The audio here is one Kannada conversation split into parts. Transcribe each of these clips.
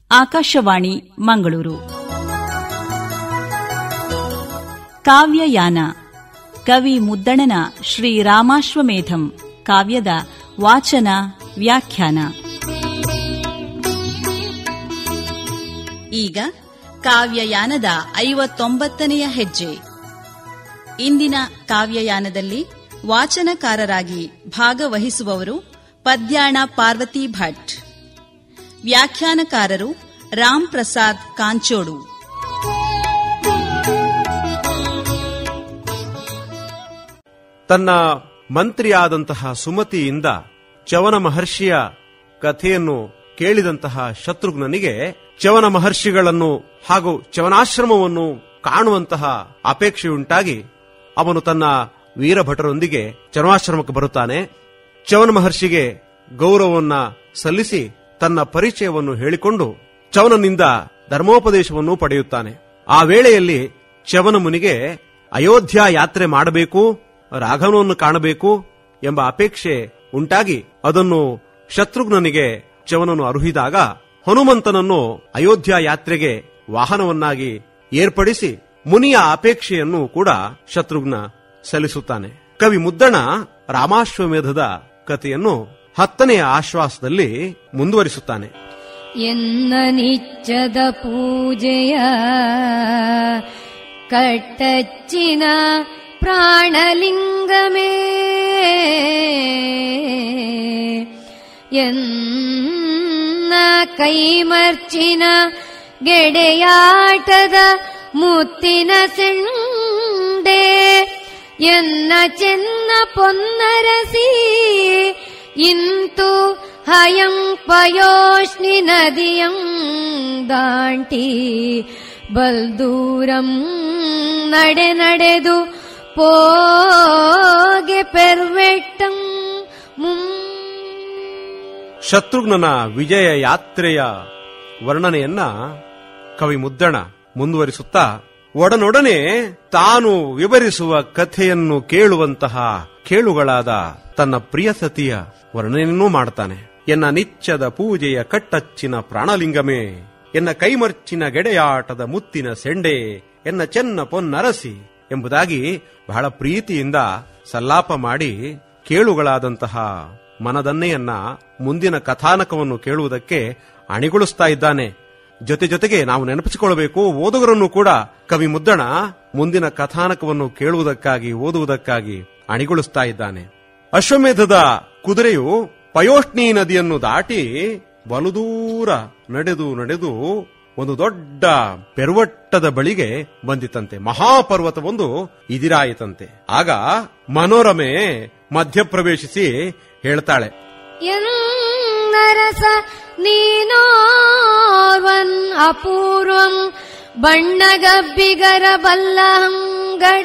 ಆಕಾಶವಾಣಿ ಮಂಗಳೂರು ಕಾವ್ಯಯಾನ ಕವಿ ಮುದ್ದಣನ ಶ್ರೀರಾಮಾಶ್ವಮೇಧಂ ಕಾವ್ಯದ ವಾಚನ ವ್ಯಾಖ್ಯಾನ ಈಗ ಕಾವ್ಯಯಾನದ ಐವತ್ತೊಂಬತ್ತನೆಯ ಹೆಜ್ಜೆ ಇಂದಿನ ಕಾವ್ಯಯಾನದಲ್ಲಿ ವಾಚನಕಾರರಾಗಿ ಭಾಗವಹಿಸುವವರು ಪದ್ಯಾಣ ಪಾರ್ವತಿ ಭಟ್ ವ್ಯಾಖ್ಯಾನಕಾರರು ರಾಮ್ ಪ್ರಸಾದ್ ಕಾಂಚೋಡು ತನ್ನ ಮಂತ್ರಿಯಾದಂತಹ ಸುಮತಿಯಿಂದ ಚವನ ಮಹರ್ಷಿಯ ಕಥೆಯನ್ನು ಕೇಳಿದಂತಹ ಶತ್ರುಘ್ನನಿಗೆ ಚವನ ಮಹರ್ಷಿಗಳನ್ನು ಹಾಗೂ ಚವನಾಶ್ರಮವನ್ನು ಕಾಣುವಂತಹ ಅಪೇಕ್ಷೆಯುಂಟಾಗಿ ಅವನು ತನ್ನ ವೀರಭಟರೊಂದಿಗೆ ಚವನಾಶ್ರಮಕ್ಕೆ ಬರುತ್ತಾನೆ ಚವನ ಮಹರ್ಷಿಗೆ ಗೌರವವನ್ನ ಸಲ್ಲಿಸಿ ತನ್ನ ಪರಿಚಯವನ್ನು ಹೇಳಿಕೊಂಡು ಚವನನಿಂದ ಧರ್ಮೋಪದೇಶವನ್ನು ಪಡೆಯುತ್ತಾನೆ ಆ ವೇಳೆಯಲ್ಲಿ ಚವನ ಮುನಿಗೆ ಅಯೋಧ್ಯ ಯಾತ್ರೆ ಮಾಡಬೇಕು ರಾಘವನನ್ನು ಕಾಣಬೇಕು ಎಂಬ ಅಪೇಕ್ಷೆ ಉಂಟಾಗಿ ಅದನ್ನು ಶತ್ರುಘ್ನನಿಗೆ ಚವನನು ಅರುಹಿದಾಗ ಹನುಮಂತನನ್ನು ಅಯೋಧ್ಯ ಯಾತ್ರೆಗೆ ವಾಹನವನ್ನಾಗಿ ಏರ್ಪಡಿಸಿ ಮುನಿಯ ಅಪೇಕ್ಷೆಯನ್ನು ಕೂಡ ಶತ್ರುಘ್ನ ಸಲ್ಲಿಸುತ್ತಾನೆ ಕವಿ ಮುದ್ದಣ ರಾಮಾಶ್ವಮೇಧದ ಕಥೆಯನ್ನು ಹತ್ತನೆಯ ಆಶ್ವಾಸದಲ್ಲಿ ಮುಂದುವರಿಸುತ್ತಾನೆ ಎನ್ನ ನಿಚ್ಚದ ಪೂಜೆಯ ಕಟ್ಟಚ್ಚಿನ ಪ್ರಾಣಲಿಂಗಮೇ ಎನ್ನ ಕೈಮರ್ಚಿನ ಗೆಡೆಯಾಟದ ಮುತ್ತಿನ ಸೆಂಡೆ ಎನ್ನ ಚೆನ್ನ ಪೊನ್ನರಸಿ ಇಂತು ಹಯಂ ಪಯೋಷ್ಣಿ ನದಿಯಂ ದಾಂಟಿ ಬಲ್ದೂರಂ ನಡೆ ನಡೆದು ಪೋಗೆ ಪೆರ್ವೆಟ್ಟಂ ಮುಂ ಶತ್ರುಘ್ನನ ವಿಜಯ ಯಾತ್ರೆಯ ವರ್ಣನೆಯನ್ನ ಕವಿ ಮುದ್ದಣ ಮುಂದುವರಿಸುತ್ತಾ ಒಡನೊಡನೆ ತಾನು ವಿವರಿಸುವ ಕಥೆಯನ್ನು ಕೇಳುವಂತಹ ಕೇಳುಗಳಾದ ತನ್ನ ಪ್ರಿಯ ಸತಿಯ ವರ್ಣನೆಯನ್ನೂ ಮಾಡ್ತಾನೆ ಎನ್ನ ನಿಚ್ಚದ ಪೂಜೆಯ ಕಟ್ಟಚ್ಚಿನ ಪ್ರಾಣಲಿಂಗಮೇ ಎನ್ನ ಕೈಮರ್ಚಿನ ಗೆಡೆಯಾಟದ ಮುತ್ತಿನ ಸೆಂಡೆ ಎನ್ನ ಚೆನ್ನ ಪೊನ್ನರಸಿ ಎಂಬುದಾಗಿ ಬಹಳ ಪ್ರೀತಿಯಿಂದ ಸಲ್ಲಾಪ ಮಾಡಿ ಕೇಳುಗಳಾದಂತಹ ಮನದನ್ನೆಯನ್ನ ಮುಂದಿನ ಕಥಾನಕವನ್ನು ಕೇಳುವುದಕ್ಕೆ ಅಣಿಗೊಳಿಸ್ತಾ ಇದ್ದಾನೆ ಜೊತೆ ಜೊತೆಗೆ ನಾವು ನೆನಪಿಸಿಕೊಳ್ಳಬೇಕು ಓದುಗರನ್ನು ಕೂಡ ಕವಿ ಮುದ್ದಣ ಮುಂದಿನ ಕಥಾನಕವನ್ನು ಕೇಳುವುದಕ್ಕಾಗಿ ಓದುವುದಕ್ಕಾಗಿ ಅಣಿಗೊಳಿಸ್ತಾ ಇದ್ದಾನೆ ಅಶ್ವಮೇಧದ ಕುದುರೆಯು ಪಯೋಷ್ಣಿ ನದಿಯನ್ನು ದಾಟಿ ಬಲುದೂರ ನಡೆದು ನಡೆದು ಒಂದು ದೊಡ್ಡ ಪೆರುವಟ್ಟದ ಬಳಿಗೆ ಬಂದಿತಂತೆ ಮಹಾಪರ್ವತವೊಂದು ಇದಿರಾಯಿತಂತೆ ಆಗ ಮನೋರಮೆ ಮಧ್ಯಪ್ರವೇಶಿಸಿ ಹೇಳ್ತಾಳೆ എന്നരസ നീനോർവൻ അപൂർവം ബണ്ണഗബ്ബിഗര ബല്ലഹങ്കട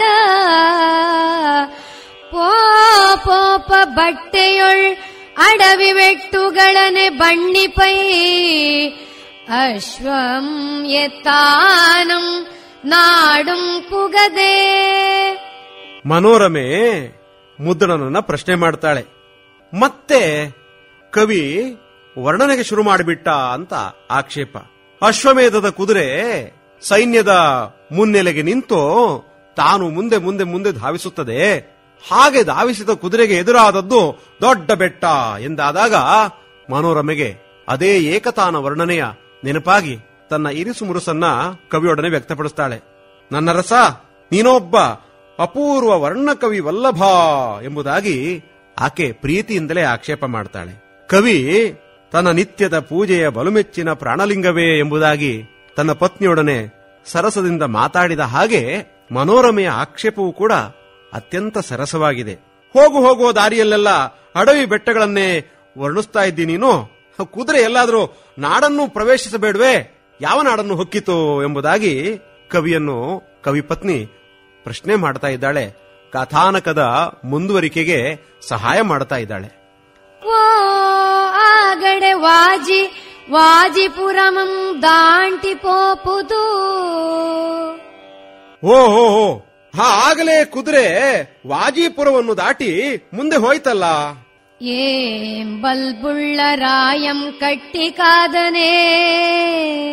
പോപോಪ ಬಟ್ಟೆಯೊಳ್ ಅಡವಿ ವೆಟ್ಟುಗಳನೆ ಬಣ್ಣಿಪೈ ಅಶ್ವಂ ಎತ್ತಾನಂ ನಾಡುಂ ಪುಗದೆ ಮನೋರಮೆ ಮುದ್ರಣನನ್ನ ಪ್ರಶ್ನೆ ಮಾಡ್ತಾಳೆ ಮತ್ತೆ ಕವಿ ವರ್ಣನೆಗೆ ಶುರು ಮಾಡಿಬಿಟ್ಟ ಅಂತ ಆಕ್ಷೇಪ ಅಶ್ವಮೇಧದ ಕುದುರೆ ಸೈನ್ಯದ ಮುನ್ನೆಲೆಗೆ ನಿಂತು ತಾನು ಮುಂದೆ ಮುಂದೆ ಮುಂದೆ ಧಾವಿಸುತ್ತದೆ ಹಾಗೆ ಧಾವಿಸಿದ ಕುದುರೆಗೆ ಎದುರಾದದ್ದು ದೊಡ್ಡ ಬೆಟ್ಟ ಎಂದಾದಾಗ ಮನೋರಮೆಗೆ ಅದೇ ಏಕತಾನ ವರ್ಣನೆಯ ನೆನಪಾಗಿ ತನ್ನ ಇರಿಸು ಮುರುಸನ್ನ ಕವಿಯೊಡನೆ ವ್ಯಕ್ತಪಡಿಸ್ತಾಳೆ ನನ್ನ ರಸ ನೀನೊಬ್ಬ ಅಪೂರ್ವ ವರ್ಣಕವಿ ವಲ್ಲಭ ಎಂಬುದಾಗಿ ಆಕೆ ಪ್ರೀತಿಯಿಂದಲೇ ಆಕ್ಷೇಪ ಮಾಡ್ತಾಳೆ ಕವಿ ತನ್ನ ನಿತ್ಯದ ಪೂಜೆಯ ಬಲುಮೆಚ್ಚಿನ ಪ್ರಾಣಲಿಂಗವೇ ಎಂಬುದಾಗಿ ತನ್ನ ಪತ್ನಿಯೊಡನೆ ಸರಸದಿಂದ ಮಾತಾಡಿದ ಹಾಗೆ ಮನೋರಮೆಯ ಆಕ್ಷೇಪವೂ ಕೂಡ ಅತ್ಯಂತ ಸರಸವಾಗಿದೆ ಹೋಗು ಹೋಗುವ ದಾರಿಯಲ್ಲೆಲ್ಲ ಅಡವಿ ಬೆಟ್ಟಗಳನ್ನೇ ವರ್ಣಿಸ್ತಾ ಇದ್ದಿ ನೀನು ಕುದುರೆ ಎಲ್ಲಾದ್ರೂ ನಾಡನ್ನು ಪ್ರವೇಶಿಸಬೇಡ್ವೇ ಯಾವ ನಾಡನ್ನು ಹೊಕ್ಕಿತು ಎಂಬುದಾಗಿ ಕವಿಯನ್ನು ಕವಿ ಪತ್ನಿ ಪ್ರಶ್ನೆ ಮಾಡ್ತಾ ಇದ್ದಾಳೆ ಕಥಾನಕದ ಮುಂದುವರಿಕೆಗೆ ಸಹಾಯ ಮಾಡ್ತಾ ಇದ್ದಾಳೆ ಓ ಆಗಡೆ ವಾಜಿ ವಾಜಿಪುರಮಂ ದಾಂಟಿ ಪೋಪುದು ಓ ಹೋ ಹೋ ಹಾ ಆಗಲೇ ಕುದುರೆ ವಾಜಿಪುರವನ್ನು ದಾಟಿ ಮುಂದೆ ಹೋಯ್ತಲ್ಲ ಏಂ ಬಲ್ಬುಳ್ಳ ರಾಯಂ ಕಟ್ಟಿ ಕಾದನೆ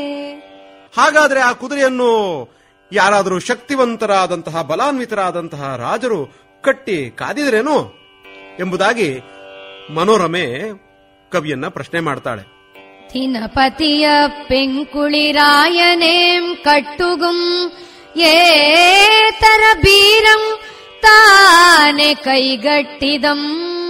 ಹಾಗಾದ್ರೆ ಆ ಕುದುರೆಯನ್ನು ಯಾರಾದರೂ ಶಕ್ತಿವಂತರಾದಂತಹ ಬಲಾನ್ವಿತರಾದಂತಹ ರಾಜರು ಕಟ್ಟಿ ಕಾದಿದ್ರೇನು ಎಂಬುದಾಗಿ ಮನೋರಮೆ ಕವಿಯನ್ನ ಪ್ರಶ್ನೆ ಮಾಡ್ತಾಳೆ தினபதிய பெங்குளிராயனேம் கட்டுகும் ஏதர பீரம் தானே கைಗಟ್ಟಿದಂ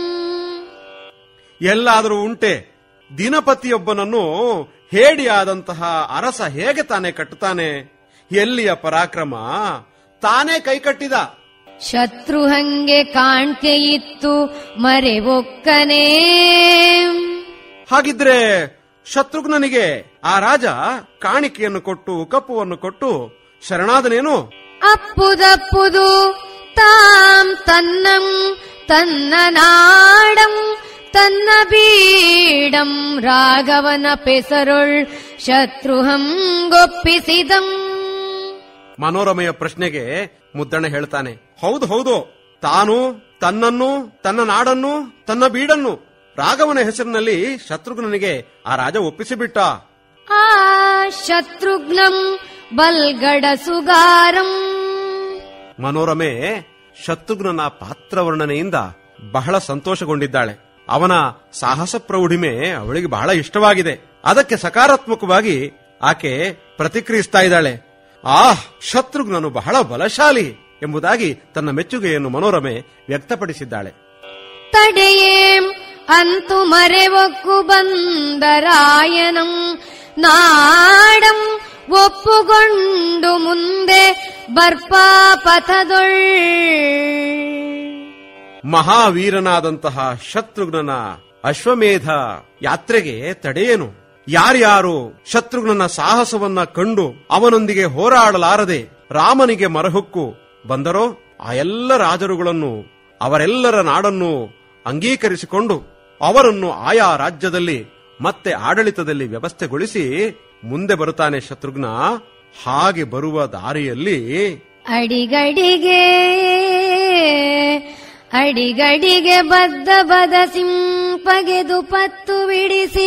ಎಲ್ಲಾದರೂ ಉಂಟೆ ದಿನಪತಿಯೊಬ್ಬನನ್ನು ಹೇಡಿಯಾದಂತಹ ಅರಸ ಹೇಗೆ ತಾನೇ ಕಟ್ಟುತ್ತಾನೆ ಎಲ್ಲಿಯ ಪರಾಕ್ರಮ ತಾನೇ ಕೈಕಟ್ಟಿದ ಶತ್ರುಹಂಗೆ ಕಾಣ್ಕೆ ಇತ್ತು ಮರೆ ಒಕ್ಕನೇ ಹಾಗಿದ್ರೆ ಶತ್ರುಘ್ನನಿಗೆ ಆ ರಾಜ ಕಾಣಿಕೆಯನ್ನು ಕೊಟ್ಟು ಕಪ್ಪುವನ್ನು ಕೊಟ್ಟು ಶರಣಾದನೇನು ಅಪ್ಪುದಪ್ಪುದು ತಾಂ ತನ್ನಂ ತನ್ನ ನಾಡಂ ತನ್ನ ಬೀಡಂ ರಾಘವನ ಪೆಸರೊಳ್ ಶತ್ರುಹಂ ಗೊಪ್ಪಿಸಿದಂ ಮನೋರಮೆಯ ಪ್ರಶ್ನೆಗೆ ಮುದ್ದಣ್ಣ ಹೇಳ್ತಾನೆ ಹೌದು ಹೌದು ತಾನು ತನ್ನನ್ನು ತನ್ನ ನಾಡನ್ನು ತನ್ನ ಬೀಡನ್ನು ರಾಘವನ ಹೆಸರಿನಲ್ಲಿ ಶತ್ರುಘ್ನನಿಗೆ ಆ ರಾಜ ಒಪ್ಪಿಸಿಬಿಟ್ಟ ಆ ಶತ್ರುಘ್ನಂ ಬಲ್ಗಡ ಸುಗಾರಂ ಮನೋರಮೆ ಶತ್ರುಘ್ನನ ಪಾತ್ರವರ್ಣನೆಯಿಂದ ಬಹಳ ಸಂತೋಷಗೊಂಡಿದ್ದಾಳೆ ಅವನ ಸಾಹಸ ಪ್ರೌಢಿಮೆ ಅವಳಿಗೆ ಬಹಳ ಇಷ್ಟವಾಗಿದೆ ಅದಕ್ಕೆ ಸಕಾರಾತ್ಮಕವಾಗಿ ಆಕೆ ಪ್ರತಿಕ್ರಿಯಿಸ್ತಾ ಇದ್ದಾಳೆ ಆಹ್ ಶತ್ರುಘ್ನನು ಬಹಳ ಬಲಶಾಲಿ ಎಂಬುದಾಗಿ ತನ್ನ ಮೆಚ್ಚುಗೆಯನ್ನು ಮನೋರಮೆ ವ್ಯಕ್ತಪಡಿಸಿದ್ದಾಳೆ ತಡೆಯೇಂ ಅಂತು ಮರೆವೊಕ್ಕು ಬಂದರಾಯನಂ ನಾಡಂ ಒಪ್ಪುಗೊಂಡು ಮುಂದೆ ಬರ್ಪಾ ಪಥದೊಳ್ ಮಹಾವೀರನಾದಂತಹ ಶತ್ರುಘ್ನನ ಅಶ್ವಮೇಧ ಯಾತ್ರೆಗೆ ತಡೆಯೇನು ಯಾರ್ಯಾರು ಶತ್ರುಘ್ನನ ಸಾಹಸವನ್ನ ಕಂಡು ಅವನೊಂದಿಗೆ ಹೋರಾಡಲಾರದೆ ರಾಮನಿಗೆ ಮರಹುಕ್ಕು ಬಂದರೋ ಆ ಎಲ್ಲ ರಾಜರುಗಳನ್ನು ಅವರೆಲ್ಲರ ನಾಡನ್ನು ಅಂಗೀಕರಿಸಿಕೊಂಡು ಅವರನ್ನು ಆಯಾ ರಾಜ್ಯದಲ್ಲಿ ಮತ್ತೆ ಆಡಳಿತದಲ್ಲಿ ವ್ಯವಸ್ಥೆಗೊಳಿಸಿ ಮುಂದೆ ಬರುತ್ತಾನೆ ಶತ್ರುಘ್ನ ಹಾಗೆ ಬರುವ ದಾರಿಯಲ್ಲಿ ಅಡಿಗಡಿಗೆ ಅಡಿಗಡಿಗೆ ಬದ್ದ ಬದ ಸಿಂಪಗೆದು ಪತ್ತು ಬಿಡಿಸಿ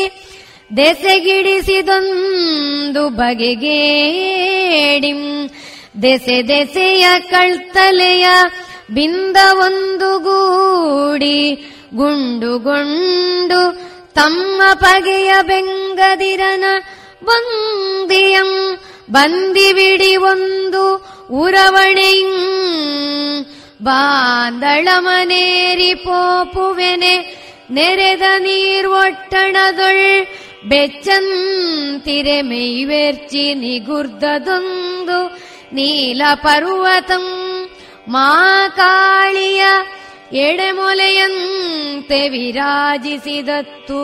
ದೆಸೆಗಿಡಿಸಿದೊಂದು ಬಗೆಗೇಡಿಂ ದೆಸೆ ದೆಸೆಯ ಕಳ್ತಲೆಯ ಬಿಂದ ಒಂದು ಗೂಡಿ ಗುಂಡುಗೊಂಡು ತಮ್ಮ ಪಗೆಯ ಬೆಂಗದಿರನ ಬಂದಿಯಂ ಬಂದಿವಿಡಿ ಒಂದು ಉರವಣೆಯಿಂ ಬಾಂದಳಮನೇರಿ ಪೋಪುವೆನೆ ನೆರೆದ ನೀರ್ವೊಟ್ಟಣದೊಳ್ ಬೆಚ್ಚಂತಿರೆ ಮೈವೆರ್ಚಿ ನಿಗುರ್ದದೊಂದು ನೀಲ ಪರ್ವತಂ ಮಾ ಕಾಳಿಯ ಎಡೆಮೊಲೆಯಂತೆ ವಿರಾಜಿಸಿದತ್ತು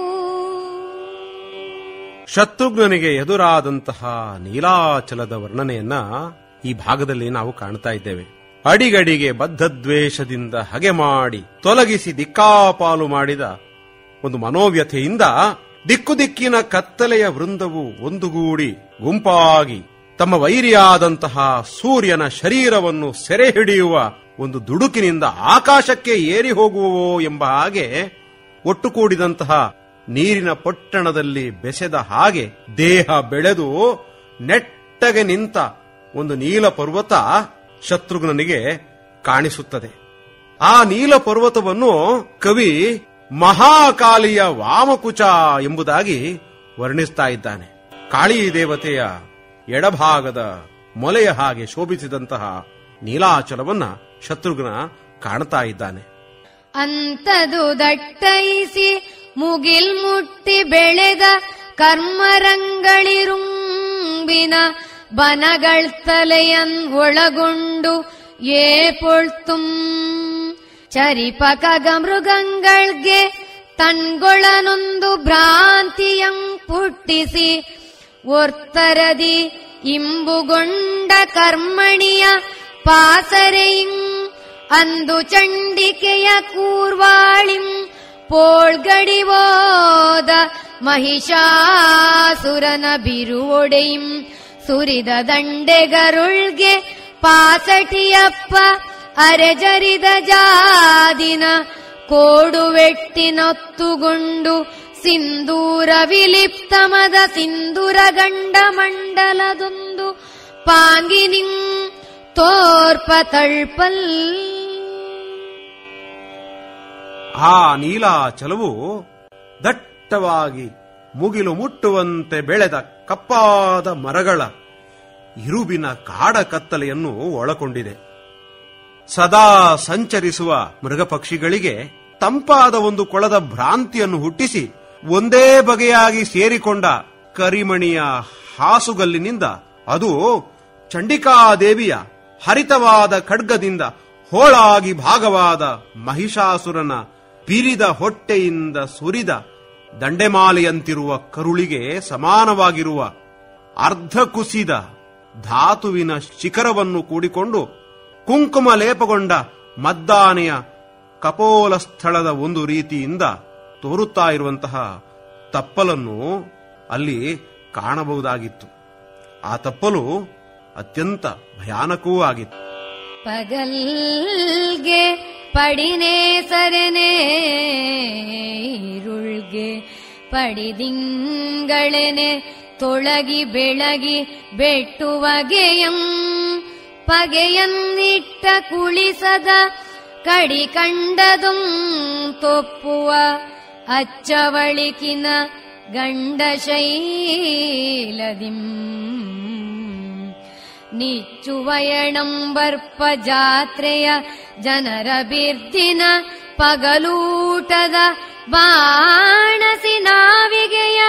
ಶತ್ರುಘ್ನನಿಗೆ ಎದುರಾದಂತಹ ನೀಲಾಚಲದ ವರ್ಣನೆಯನ್ನ ಈ ಭಾಗದಲ್ಲಿ ನಾವು ಕಾಣ್ತಾ ಇದ್ದೇವೆ ಅಡಿಗಡಿಗೆ ಬದ್ಧದ್ವೇಷದಿಂದ ಹಗೆ ಮಾಡಿ ತೊಲಗಿಸಿ ದಿಕ್ಕಾಪಾಲು ಮಾಡಿದ ಒಂದು ಮನೋವ್ಯಥೆಯಿಂದ ದಿಕ್ಕು ದಿಕ್ಕಿನ ಕತ್ತಲೆಯ ವೃಂದವು ಒಂದುಗೂಡಿ ಗುಂಪಾಗಿ ತಮ್ಮ ವೈರಿಯಾದಂತಹ ಸೂರ್ಯನ ಶರೀರವನ್ನು ಸೆರೆ ಹಿಡಿಯುವ ಒಂದು ದುಡುಕಿನಿಂದ ಆಕಾಶಕ್ಕೆ ಏರಿ ಹೋಗುವವೋ ಎಂಬ ಹಾಗೆ ಒಟ್ಟುಗೂಡಿದಂತಹ ನೀರಿನ ಪೊಟ್ಟಣದಲ್ಲಿ ಬೆಸೆದ ಹಾಗೆ ದೇಹ ಬೆಳೆದು ನೆಟ್ಟಗೆ ನಿಂತ ಒಂದು ನೀಲ ಪರ್ವತ ಶತ್ರುಘ್ನನಿಗೆ ಕಾಣಿಸುತ್ತದೆ ಆ ನೀಲ ಪರ್ವತವನ್ನು ಕವಿ ಮಹಾಕಾಲಿಯ ವಾಮಕುಚ ಎಂಬುದಾಗಿ ವರ್ಣಿಸ್ತಾ ಇದ್ದಾನೆ ಕಾಳಿ ದೇವತೆಯ ಎಡಭಾಗದ ಮೊಲೆಯ ಹಾಗೆ ಶೋಭಿಸಿದಂತಹ ನೀಲಾಚಲವನ್ನ ಶತ್ರುಘ್ನ ಕಾಣ್ತಾ ಇದ್ದಾನೆ ಅಂತದು ದಟ್ಟೈಸಿ ಮುಗಿಲ್ ಮುಟ್ಟಿ ಬೆಳೆದ ಕರ್ಮರಂಗಳಿರುಂಬಿನ ಬನಗಳ್ತಲೆಯನ್ ಒಳಗೊಂಡು ಏ ಪೊಳ್ತುಂ ಚರಿಪಕಗ ಮೃಗಂಗಳ್ಗೆ ತನ್ಗೊಳನೊಂದು ಭ್ರಾಂತಿಯಂ ಪುಟ್ಟಿಸಿ ಒರ್ತರದಿ ಇಂಬುಗೊಂಡ ಕರ್ಮಣಿಯ ಪಾಸರೆಯಿಂ ಅಂದು ಚಂಡಿಕೆಯ ಕೂರ್ವಾಳಿಂ ಪೋಳ್ಗಡಿವೋದ ಮಹಿಷಾಸುರನ ಬಿರುವೊಡೆಯಿಂ ಸುರಿದ ದಂಡೆಗರುಳ್ಗೆ ಪಾಸಟಿಯಪ್ಪ ಅರೆಜರಿದ ಜಾದಿನ ಕೋಡುವೆಟ್ಟಿನೊತ್ತುಗೊಂಡು ಸಿಂಧೂರ ವಿಲಿಪ್ತಮದ ಸಿಂಧುರ ಗಂಡ ಮಂಡಲದೊಂದು ಪಾಂಗಿನಿಂ ತೋರ್ಪ ತಳ್ಪಲ್ ಆ ನೀಲಾಚಲವು ದಟ್ಟವಾಗಿ ಮುಗಿಲು ಮುಟ್ಟುವಂತೆ ಬೆಳೆದ ಕಪ್ಪಾದ ಮರಗಳ ಇರುಬಿನ ಕಾಡ ಕತ್ತಲೆಯನ್ನು ಒಳಗೊಂಡಿದೆ ಸದಾ ಸಂಚರಿಸುವ ಮೃಗಪಕ್ಷಿಗಳಿಗೆ ತಂಪಾದ ಒಂದು ಕೊಳದ ಭ್ರಾಂತಿಯನ್ನು ಹುಟ್ಟಿಸಿ ಒಂದೇ ಬಗೆಯಾಗಿ ಸೇರಿಕೊಂಡ ಕರಿಮಣಿಯ ಹಾಸುಗಲ್ಲಿನಿಂದ ಅದು ಚಂಡಿಕಾದೇವಿಯ ಹರಿತವಾದ ಖಡ್ಗದಿಂದ ಹೋಳಾಗಿ ಭಾಗವಾದ ಮಹಿಷಾಸುರನ ಬಿರಿದ ಹೊಟ್ಟೆಯಿಂದ ಸುರಿದ ದಂಡೆಮಾಲೆಯಂತಿರುವ ಕರುಳಿಗೆ ಸಮಾನವಾಗಿರುವ ಅರ್ಧ ಕುಸಿದ ಧಾತುವಿನ ಶಿಖರವನ್ನು ಕೂಡಿಕೊಂಡು ಕುಂಕುಮ ಲೇಪಗೊಂಡ ಮದ್ದಾನೆಯ ಕಪೋಲ ಸ್ಥಳದ ಒಂದು ರೀತಿಯಿಂದ ತೋರುತ್ತಾ ಇರುವಂತಹ ತಪ್ಪಲನ್ನು ಅಲ್ಲಿ ಕಾಣಬಹುದಾಗಿತ್ತು ಆ ತಪ್ಪಲು ಅತ್ಯಂತ ಭಯಾನಕವೂ ಆಗಿತ್ತು ಪಗಲ್ಗೆ ಪಡಿನೇ ಸರನೆ ഇരുൾಗೆ ಪಡಿದಿಂಗಳೆನೆ ತೊಳಗಿ ಬೆಳಗಿ ಬೆಟ್ಟುವಗೆಯಂ ಪಗೆಯನ್ನಿಟ್ಟ ಕುಳಿಸದ ಕಡಿ ಕಂಡದುಂ ತೊಪ್ಪುವ ಅಚ್ಚವಳಿಕಿನ ಗಂಡ ಶೈಲದಿಂ ನಿಚ್ಚುವಯಣಂಬರ್ಪ ಜಾತ್ರೆಯ ಜನರ ಬಿರ್ದಿನ ಪಗಲೂಟದ ಬಾಣಸಿ ನಾವಿಗೆಯ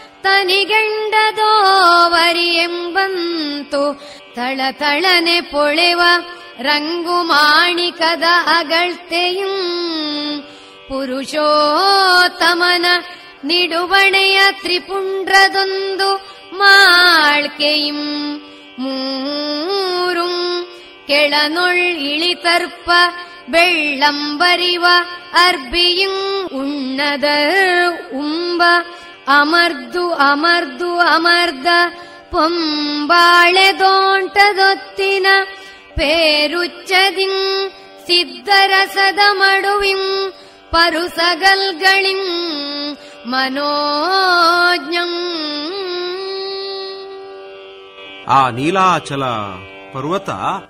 ತನಿಗೆಂಡದೋವರಿ ಎಂಬಂತು ತಳತಳನೆ ಪೊಳೆವ ರಂಗು ಮಾಣಿಕದ ಅಗಳ್ತೆಯಂ ಪುರುಷೋತ್ತಮನ ನಿಡುವಣೆಯ ತ್ರಿಪುಂಡ್ರದೊಂದು ಮಾಳ್ಕೆಯಿಂ ಮೂರುಂ ಕೆಳನೊಳ್ ಇಳಿತರ್ಪ ಬೆಳ್ಳಂಬರಿವ ಅರ್ಬಿಯುಂ ಉಣ್ಣದ ಉಂಬ ಅಮರ್ದು ಅಮರ್ದು ಅಮರ್ದ ಪೊಂಬಾಳೆ ದೋಂಟದೊತ್ತಿನ ಪೇರುಚ್ಚದಿಂ ಸಿದ್ಧರಸದ ಮಡುವಿಂ ಪರುಸಗಲ್ಗಳಿಂ ಮನೋಜ್ಞಂ ಆ ನೀಲಾಚಲ ಪರ್ವತ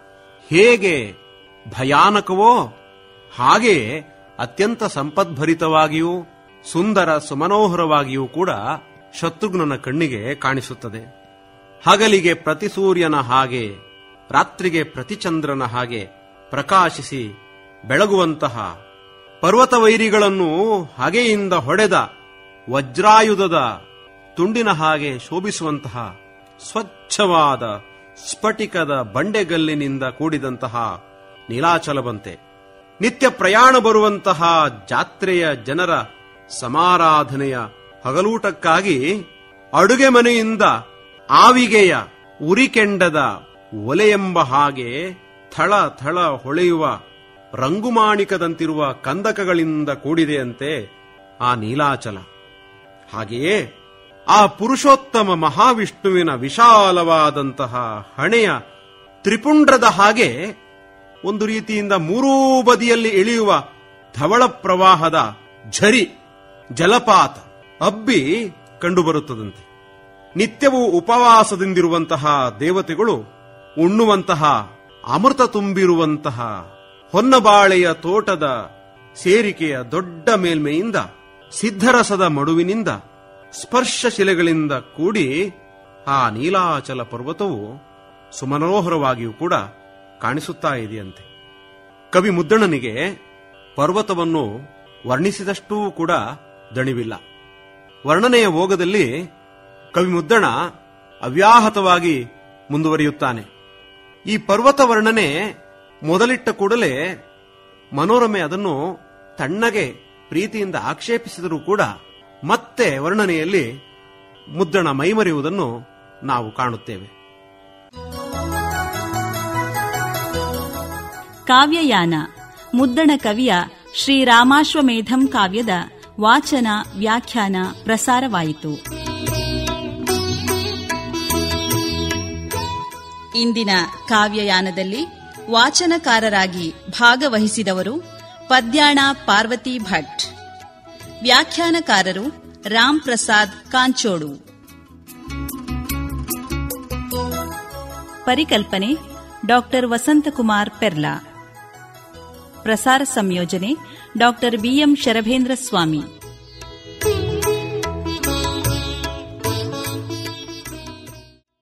ಹೇಗೆ ಭಯಾನಕವೋ ಹಾಗೆ ಅತ್ಯಂತ ಸಂಪದ್ಭರಿತವಾಗಿಯೂ ಸುಂದರ ಸುಮನೋಹರವಾಗಿಯೂ ಕೂಡ ಶತ್ರುಘ್ನನ ಕಣ್ಣಿಗೆ ಕಾಣಿಸುತ್ತದೆ ಹಗಲಿಗೆ ಪ್ರತಿ ಸೂರ್ಯನ ಹಾಗೆ ರಾತ್ರಿಗೆ ಪ್ರತಿಚಂದ್ರನ ಹಾಗೆ ಪ್ರಕಾಶಿಸಿ ಬೆಳಗುವಂತಹ ಪರ್ವತ ವೈರಿಗಳನ್ನು ಹಗೆಯಿಂದ ಹೊಡೆದ ವಜ್ರಾಯುಧದ ತುಂಡಿನ ಹಾಗೆ ಶೋಭಿಸುವಂತಹ ಸ್ವಚ್ಛವಾದ ಸ್ಫಟಿಕದ ಬಂಡೆಗಲ್ಲಿನಿಂದ ಕೂಡಿದಂತಹ ನೀಲಾಚಲವಂತೆ ನಿತ್ಯ ಪ್ರಯಾಣ ಬರುವಂತಹ ಜಾತ್ರೆಯ ಜನರ ಸಮಾರಾಧನೆಯ ಹಗಲೂಟಕ್ಕಾಗಿ ಅಡುಗೆ ಮನೆಯಿಂದ ಆವಿಗೆಯ ಉರಿಕೆಂಡದ ಒಲೆಯೆಂಬ ಹಾಗೆ ಥಳ ಥಳ ಹೊಳೆಯುವ ರಂಗುಮಾಣಿಕದಂತಿರುವ ಕಂದಕಗಳಿಂದ ಕೂಡಿದೆಯಂತೆ ಆ ನೀಲಾಚಲ ಹಾಗೆಯೇ ಆ ಪುರುಷೋತ್ತಮ ಮಹಾವಿಷ್ಣುವಿನ ವಿಶಾಲವಾದಂತಹ ಹಣೆಯ ತ್ರಿಪುಂಡ್ರದ ಹಾಗೆ ಒಂದು ರೀತಿಯಿಂದ ಮೂರೂ ಬದಿಯಲ್ಲಿ ಇಳಿಯುವ ಧವಳ ಪ್ರವಾಹದ ಝರಿ ಜಲಪಾತ ಅಬ್ಬಿ ಕಂಡುಬರುತ್ತದಂತೆ ನಿತ್ಯವೂ ಉಪವಾಸದಿಂದಿರುವಂತಹ ದೇವತೆಗಳು ಉಣ್ಣುವಂತಹ ಅಮೃತ ತುಂಬಿರುವಂತಹ ಹೊನ್ನಬಾಳೆಯ ತೋಟದ ಸೇರಿಕೆಯ ದೊಡ್ಡ ಮೇಲ್ಮೆಯಿಂದ ಸಿದ್ಧರಸದ ಮಡುವಿನಿಂದ ಸ್ಪರ್ಶ ಶಿಲೆಗಳಿಂದ ಕೂಡಿ ಆ ನೀಲಾಚಲ ಪರ್ವತವು ಸುಮನೋಹರವಾಗಿಯೂ ಕೂಡ ಕಾಣಿಸುತ್ತಾ ಇದೆಯಂತೆ ಕವಿ ಮುದ್ದಣ್ಣನಿಗೆ ಪರ್ವತವನ್ನು ವರ್ಣಿಸಿದಷ್ಟೂ ಕೂಡ ದಣಿವಿಲ್ಲ ವರ್ಣನೆಯ ಓಗದಲ್ಲಿ ಕವಿ ಮುದ್ದಣ ಅವ್ಯಾಹತವಾಗಿ ಮುಂದುವರಿಯುತ್ತಾನೆ ಈ ಪರ್ವತ ವರ್ಣನೆ ಮೊದಲಿಟ್ಟ ಕೂಡಲೇ ಮನೋರಮೆ ಅದನ್ನು ತಣ್ಣಗೆ ಪ್ರೀತಿಯಿಂದ ಆಕ್ಷೇಪಿಸಿದರೂ ಕೂಡ ಮತ್ತೆ ವರ್ಣನೆಯಲ್ಲಿ ಮುದ್ದಣ ಮೈಮರೆಯುವುದನ್ನು ನಾವು ಕಾಣುತ್ತೇವೆ ಕಾವ್ಯಯಾನ ಮುದ್ದಣ ಕವಿಯ ಶ್ರೀರಾಮಾಶ್ವಮೇಧಂ ಕಾವ್ಯದ ವಾಚನ ವ್ಯಾಖ್ಯಾನ ಪ್ರಸಾರವಾಯಿತು ಇಂದಿನ ಕಾವ್ಯಯಾನದಲ್ಲಿ ವಾಚನಕಾರರಾಗಿ ಭಾಗವಹಿಸಿದವರು ಪದ್ಯಾಣ ಪಾರ್ವತಿ ಭಟ್ ವ್ಯಾಖ್ಯಾನಕಾರರು ರಾಮ್ ಪ್ರಸಾದ್ ಕಾಂಚೋಡು ಪರಿಕಲ್ಪನೆ ಡಾಕ್ಟರ್ ವಸಂತಕುಮಾರ್ ಪೆರ್ಲಾ ಪ್ರಸಾರ ಸಂಯೋಜನೆ ಡಾಕ್ಟರ್ ಬಿಎಂ ಶರಭೇಂದ್ರ ಸ್ವಾಮಿ